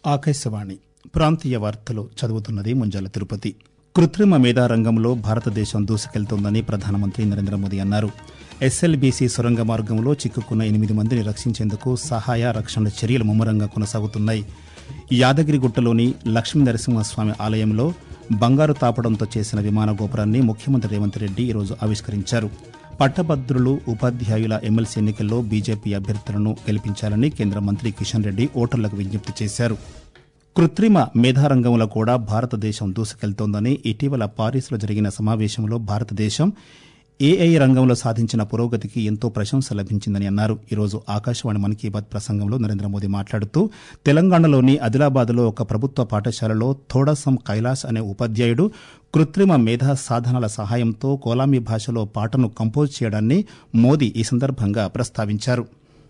ఆకాశవాణి ప్రాంతీయ వార్తలు చదువుతున్నది ముంజాల తిరుపతి కృత్రిమ మేధా రంగంలో భారతదేశం దూసుకెళ్తోందని ప్రధానమంత్రి నరేంద్ర మోదీ అన్నారు ఎస్ఎల్బీసీ సొరంగ మార్గంలో చిక్కుకున్న ఎనిమిది మందిని రక్షించేందుకు సహాయ రక్షణ చర్యలు ముమ్మరంగా కొనసాగుతున్నాయి యాదగిరిగుట్టలోని లక్ష్మీ నరసింహస్వామి ఆలయంలో బంగారు తాపడంతో చేసిన విమాన గోపురాన్ని ముఖ్యమంత్రి రేవంత్ రెడ్డి ఈరోజు ఆవిష్కరించారు పట్టభద్రులు ఉపాధ్యాయుల ఎమ్మెల్సీ ఎన్నికల్లో బీజేపీ అభ్యర్థులను గెలిపించాలని కేంద్ర మంత్రి కిషన్ రెడ్డి ఓటర్లకు విజ్ఞప్తి చేశారు కృత్రిమ మేధారంగంలో కూడా భారతదేశం దూసుకెళ్తోందని ఇటీవల పారిస్లో జరిగిన సమావేశంలో భారతదేశం ఏఐ రంగంలో సాధించిన పురోగతికి ఎంతో ప్రశంస లభించిందని అన్నారు ఈరోజు ఆకాశవాణి మన్ కీ బాత్ ప్రసంగంలో నరేంద్ర మోదీ మాట్లాడుతూ తెలంగాణలోని ఆదిలాబాద్లో ఒక ప్రభుత్వ పాఠశాలలో థోడసం కైలాస్ అనే ఉపాధ్యాయుడు కృత్రిమ మేధా సాధనాల సహాయంతో కోలామీ భాషలో పాటను కంపోజ్ చేయడాన్ని మోదీ ఈ సందర్భంగా ప్రస్తావించారు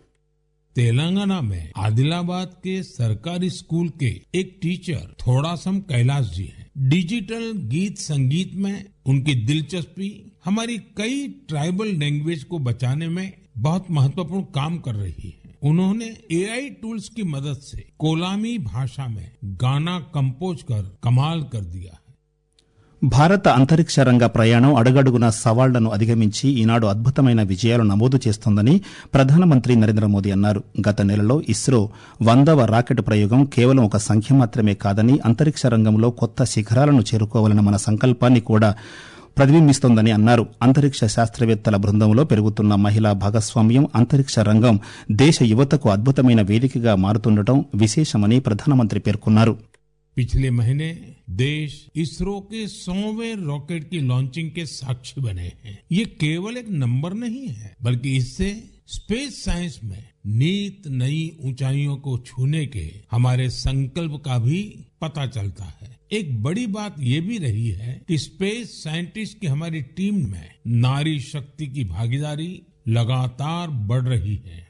तेलंगाना में आदिलाबाद के सरकारी स्कूल के एक टीचर थोड़ासम कैलाश जी हैं डिजिटल गीत संगीत में उनकी दिलचस्पी हमारी कई ट्राइबल लैंग्वेज को बचाने में बहुत महत्वपूर्ण काम कर रही है उन्होंने एआई टूल्स की मदद से कोलामी भाषा में गाना कंपोज कर कमाल कर दिया है భారత అంతరిక్ష రంగ ప్రయాణం అడుగడుగున సవాళ్లను అధిగమించి ఈనాడు అద్భుతమైన విజయాలు నమోదు చేస్తోందని ప్రధానమంత్రి నరేంద్ర మోదీ అన్నారు గత నెలలో ఇస్రో వందవ రాకెట్ ప్రయోగం కేవలం ఒక సంఖ్య మాత్రమే కాదని అంతరిక్ష రంగంలో కొత్త శిఖరాలను చేరుకోవాలన్న మన సంకల్పాన్ని కూడా ప్రతిబింబిస్తోందని అన్నారు అంతరిక్ష శాస్త్రవేత్తల బృందంలో పెరుగుతున్న మహిళా భాగస్వామ్యం అంతరిక్ష రంగం దేశ యువతకు అద్భుతమైన వేదికగా మారుతుండటం విశేషమని ప్రధానమంత్రి పేర్కొన్నారు पिछले महीने देश इसरो के सौवें रॉकेट की लॉन्चिंग के साक्षी बने हैं ये केवल एक नंबर नहीं है बल्कि इससे स्पेस साइंस में नीत नई ऊंचाइयों को छूने के हमारे संकल्प का भी पता चलता है एक बड़ी बात ये भी रही है कि स्पेस साइंटिस्ट की हमारी टीम में नारी शक्ति की भागीदारी लगातार बढ़ रही है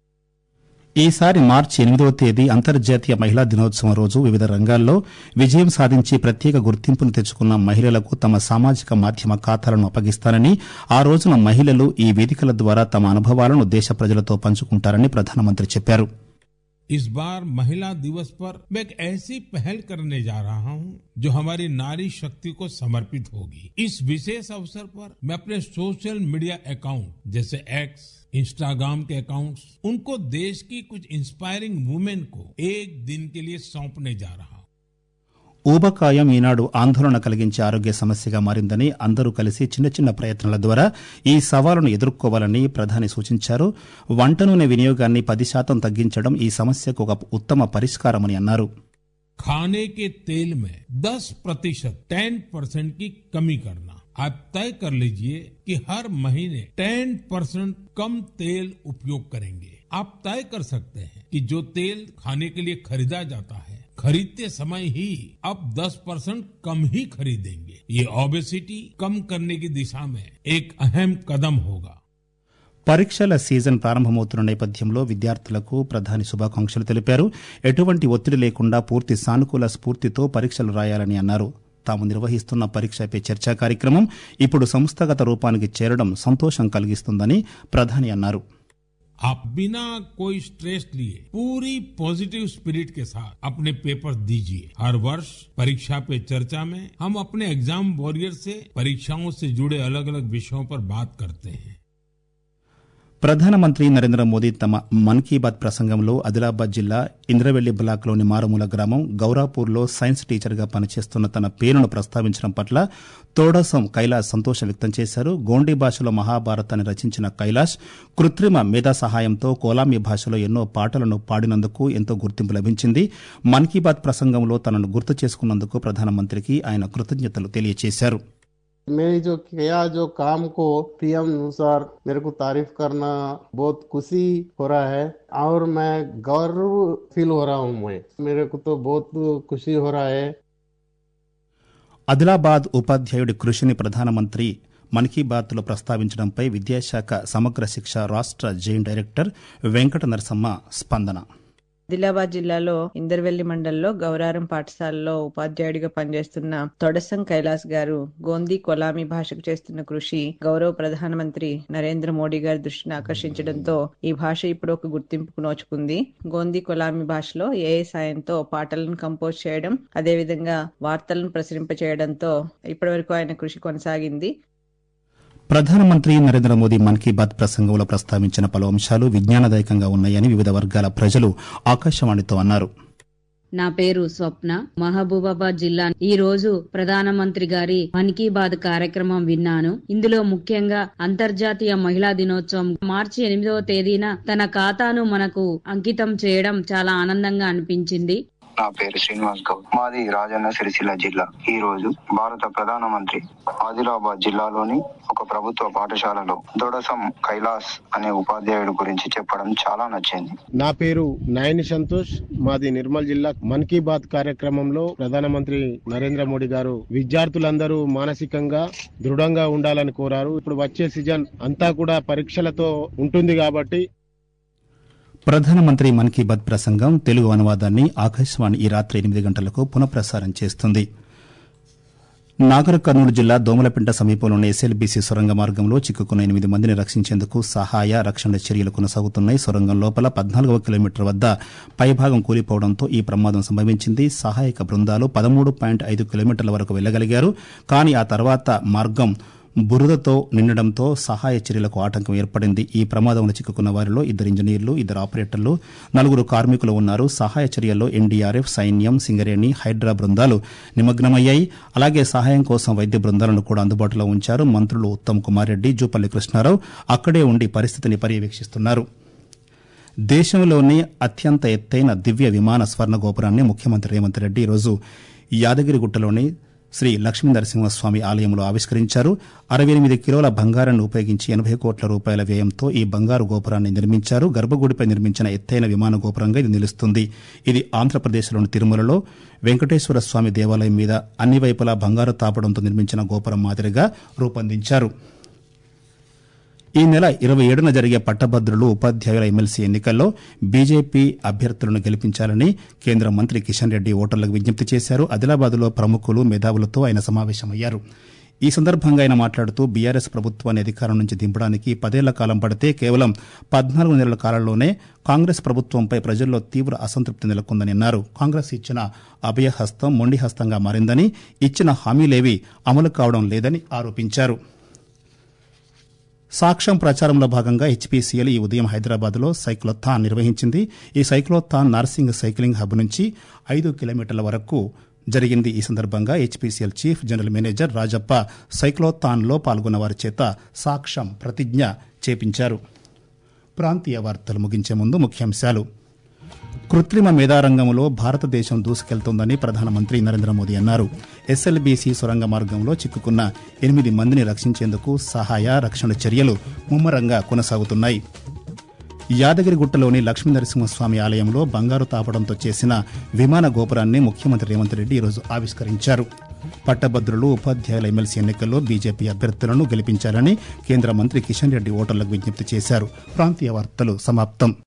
ఈసారి మార్చి ఎనిమిదవ తేదీ అంతర్జాతీయ మహిళా దినోత్సవం రోజు వివిధ రంగాల్లో విజయం సాధించి ప్రత్యేక గుర్తింపును తెచ్చుకున్న మహిళలకు తమ సామాజిక మాధ్యమ ఖాతాలను అప్పగిస్తానని ఆ రోజున మహిళలు ఈ వేదికల ద్వారా తమ అనుభవాలను దేశ ప్రజలతో పంచుకుంటారని ప్రధానమంత్రి చెప్పారు इस बार महिला दिवस पर मैं एक ऐसी पहल करने जा रहा हूं जो हमारी नारी शक्ति को समर्पित होगी इस विशेष अवसर पर मैं अपने सोशल मीडिया अकाउंट जैसे एक्स इंस्टाग्राम के अकाउंट्स उनको देश की कुछ इंस्पायरिंग वुमेन को एक दिन के लिए सौंपने जा रहा हूं ఊబకాయం ఈనాడు ఆందోళన కలిగించే ఆరోగ్య సమస్యగా మారిందని అందరూ కలిసి చిన్న చిన్న ప్రయత్నాల ద్వారా ఈ సవాలును ఎదుర్కోవాలని ప్రధాని సూచించారు వంట నూనె వినియోగాన్ని పది శాతం తగ్గించడం ఈ సమస్యకు ఒక ఉత్తమ పరిష్కారమని అన్నారు खाने के तेल में 10 प्रतिशत टेन परसेंट की कमी करना आप तय कर लीजिए कि हर महीने 10 परसेंट कम तेल उपयोग करेंगे आप तय कर सकते हैं कि जो तेल खाने के लिए खरीदा जाता है खरीदते समय ही अब 10 परसेंट कम ही खरीदेंगे ये ओबेसिटी कम करने की दिशा में एक अहम कदम होगा పరీక్షల సీజన్ ప్రారంభమవుతున్న నేపథ్యంలో విద్యార్థులకు ప్రధాని శుభాకాంక్షలు తెలిపారు ఎటువంటి ఒత్తిడి లేకుండా పూర్తి సానుకూల స్ఫూర్తితో పరీక్షలు రాయాలని అన్నారు తాము నిర్వహిస్తున్న పరీక్ష పే చర్చా కార్యక్రమం ఇప్పుడు సంస్థగత రూపానికి చేరడం సంతోషం కలిగిస్తుందని ప్రధాని అన్నారు आप बिना कोई स्ट्रेस लिए पूरी पॉजिटिव स्पिरिट के साथ अपने पेपर दीजिए हर वर्ष परीक्षा पे चर्चा में हम अपने एग्जाम वॉरियर से परीक्षाओं से जुड़े अलग अलग विषयों पर बात करते हैं ప్రధానమంత్రి నరేంద్ర మోదీ తమ మన్ కీ బాత్ ప్రసంగంలో ఆదిలాబాద్ జిల్లా ఇంద్రవెల్లి బ్లాక్లోని మారుమూల గ్రామం గౌరాపూర్లో సైన్స్ టీచర్గా పనిచేస్తున్న తన పేరును ప్రస్తావించడం పట్ల తోడసం కైలాస్ సంతోషం వ్యక్తం చేశారు గోండీ భాషలో మహాభారతాన్ని రచించిన కైలాష్ కృత్రిమ మేధా సహాయంతో కోలామీ భాషలో ఎన్నో పాటలను పాడినందుకు ఎంతో గుర్తింపు లభించింది మన్ కీ బాత్ ప్రసంగంలో తనను గుర్తు చేసుకున్నందుకు ప్రధానమంత్రికి ఆయన కృతజ్ఞతలు తెలియజేశారు मेरी जो किया जो काम को पीएम अनुसार मेरे को तारीफ करना बहुत खुशी हो रहा है और मैं गर्व फील हो रहा हूँ मैं मेरे को तो बहुत खुशी हो रहा है ఆదిలాబాద్ ఉపాధ్యాయుడి కృషిని ప్రధానమంత్రి మన్ కీ బాత్లో ప్రస్తావించడంపై విద్యాశాఖ సమగ్ర శిక్ష రాష్ట్ర జైన్ డైరెక్టర్ వెంకట నరసమ్మ స్పందన ఆదిలాబాద్ జిల్లాలో ఇందర్వెల్లి మండలంలో గౌరారం పాఠశాలలో ఉపాధ్యాయుడిగా పనిచేస్తున్న తొడసం కైలాస్ గారు గోందీ కొలామి భాషకు చేస్తున్న కృషి గౌరవ ప్రధానమంత్రి నరేంద్ర మోడీ గారి దృష్టిని ఆకర్షించడంతో ఈ భాష ఇప్పుడు ఒక గుర్తింపుకు నోచుకుంది గోందీ కొలామి భాషలో ఏఐ సాయంతో పాటలను కంపోజ్ చేయడం అదేవిధంగా వార్తలను ప్రసరింపచేయడంతో ఇప్పటివరకు ఆయన కృషి కొనసాగింది ప్రధానమంత్రి నరేంద్ర మోదీ మన్ కీ బాత్ ప్రసంగంలో ప్రస్తావించిన పలు అంశాలు విజ్ఞానదాయకంగా ఉన్నాయని వివిధ వర్గాల ప్రజలు ఆకాశవాణితో అన్నారు నా పేరు స్వప్న మహబూబాబాద్ జిల్లా ఈ రోజు ప్రధానమంత్రి గారి మన్ కీ బాత్ కార్యక్రమం విన్నాను ఇందులో ముఖ్యంగా అంతర్జాతీయ మహిళా దినోత్సవం మార్చి ఎనిమిదవ తేదీన తన ఖాతాను మనకు అంకితం చేయడం చాలా ఆనందంగా అనిపించింది నా పేరు శ్రీనివాస్ గౌడ్ మాది రాజన్న సిరిసిల్ల జిల్లా ఈ రోజు భారత ప్రధానమంత్రి ఆదిలాబాద్ జిల్లాలోని ఒక ప్రభుత్వ పాఠశాలలో దొడసం కైలాస్ అనే ఉపాధ్యాయుడు గురించి చెప్పడం చాలా నచ్చింది నా పేరు నయని సంతోష్ మాది నిర్మల్ జిల్లా మన్ కీ బాత్ కార్యక్రమంలో ప్రధానమంత్రి నరేంద్ర మోడీ గారు విద్యార్థులందరూ మానసికంగా దృఢంగా ఉండాలని కోరారు ఇప్పుడు వచ్చే సీజన్ అంతా కూడా పరీక్షలతో ఉంటుంది కాబట్టి ప్రధానమంత్రి మన్ కీ బాత్ ప్రసంగం తెలుగు అనువాదాన్ని ఆకాశవాణి ఈ రాత్రి ఎనిమిది గంటలకు పునఃప్రసారం చేస్తుంది నాగర్ కర్నూలు జిల్లా దోమలపెంట సమీపంలోని ఎస్ఎల్బీసీ సొరంగ మార్గంలో చిక్కుకున్న ఎనిమిది మందిని రక్షించేందుకు సహాయ రక్షణ చర్యలు కొనసాగుతున్నాయి సొరంగం లోపల పద్నాలుగవ కిలోమీటర్ వద్ద పైభాగం కూలిపోవడంతో ఈ ప్రమాదం సంభవించింది సహాయక బృందాలు పదమూడు పాయింట్ ఐదు కిలోమీటర్ల వరకు వెళ్లగలిగారు కానీ ఆ తర్వాత మార్గం బురదతో నిండడంతో సహాయ చర్యలకు ఆటంకం ఏర్పడింది ఈ ప్రమాదంలో చిక్కుకున్న వారిలో ఇద్దరు ఇంజనీర్లు ఇద్దరు ఆపరేటర్లు నలుగురు కార్మికులు ఉన్నారు సహాయ చర్యల్లో ఎన్డీఆర్ఎఫ్ సైన్యం సింగరేణి హైడ్రా బృందాలు నిమగ్నమయ్యాయి అలాగే సహాయం కోసం వైద్య బృందాలను కూడా అందుబాటులో ఉంచారు మంత్రులు ఉత్తమ్ కుమార్ రెడ్డి జూపల్లి కృష్ణారావు అక్కడే ఉండి పరిస్థితిని పర్యవేక్షిస్తున్నారు దేశంలోనే అత్యంత ఎత్తైన దివ్య విమాన స్వర్ణ గోపురాన్ని ముఖ్యమంత్రి రేవంత్ రెడ్డి ఈరోజు యాదగిరిగుట్టలోని శ్రీ లక్ష్మీ నరసింహస్వామి ఆలయంలో ఆవిష్కరించారు అరవై ఎనిమిది కిలోల బంగారాన్ని ఉపయోగించి ఎనభై కోట్ల రూపాయల వ్యయంతో ఈ బంగారు గోపురాన్ని నిర్మించారు గర్భగుడిపై నిర్మించిన ఎత్తైన విమాన గోపురంగా ఇది నిలుస్తుంది ఇది ఆంధ్రప్రదేశ్లోని తిరుమలలో వెంకటేశ్వర స్వామి దేవాలయం మీద అన్ని వైపులా బంగారు తాపడంతో నిర్మించిన గోపురం మాదిరిగా రూపొందించారు ఈ నెల ఇరవై ఏడున జరిగే పట్టభద్రులు ఉపాధ్యాయుల ఎమ్మెల్సీ ఎన్నికల్లో బీజేపీ అభ్యర్థులను గెలిపించాలని కేంద్ర మంత్రి కిషన్ రెడ్డి ఓటర్లకు విజ్ఞప్తి చేశారు ఆదిలాబాద్లో ప్రముఖులు మేధావులతో ఆయన సమావేశమయ్యారు ఈ సందర్భంగా ఆయన మాట్లాడుతూ బీఆర్ఎస్ ప్రభుత్వాన్ని అధికారం నుంచి దింపడానికి పదేళ్ల కాలం పడితే కేవలం పద్నాలుగు నెలల కాలంలోనే కాంగ్రెస్ ప్రభుత్వంపై ప్రజల్లో తీవ్ర అసంతృప్తి నెలకొందని అన్నారు కాంగ్రెస్ ఇచ్చిన అభయహస్తం మొండి హస్తంగా మారిందని ఇచ్చిన హామీలేవి అమలు కావడం లేదని ఆరోపించారు సాక్ష్యం ప్రచారంలో భాగంగా హెచ్పీసీఎల్ ఈ ఉదయం హైదరాబాద్లో సైక్లోథాన్ నిర్వహించింది ఈ సైక్లోథాన్ నార్సింగ్ సైక్లింగ్ హబ్ నుంచి ఐదు కిలోమీటర్ల వరకు జరిగింది ఈ సందర్భంగా HPCL chief general manager Rajappa సైక్లోథాన్లో పాల్గొన్న వారి చేత సాక్ష్యం ప్రతిజ్ఞ చేపించారు ప్రాంతీయ వార్తలు ముగించే ముందు ముఖ్యాంశాలు కృత్రిమ మేధారంగంలో భారతదేశం దూసుకెళ్తోందని ప్రధానమంత్రి నరేంద్ర మోదీ అన్నారు ఎస్ఎల్బీసీ సొరంగ మార్గంలో చిక్కుకున్న ఎనిమిది మందిని రక్షించేందుకు సహాయ రక్షణ చర్యలు ముమ్మరంగా కొనసాగుతున్నాయి యాదగిరిగుట్టలోని లక్ష్మీ నరసింహస్వామి ఆలయంలో బంగారు తాపడంతో చేసిన విమాన గోపురాన్ని ముఖ్యమంత్రి రేవంత్ రెడ్డి ఈరోజు ఆవిష్కరించారు పట్టభద్రులు ఉపాధ్యాయుల ఎమ్మెల్సీ ఎన్నికల్లో బీజేపీ అభ్యర్థులను గెలిపించాలని కేంద్ర మంత్రి కిషన్ రెడ్డి ఓటర్లకు విజ్ఞప్తి చేశారు ప్రాంతీయ వార్తలు సమాప్తం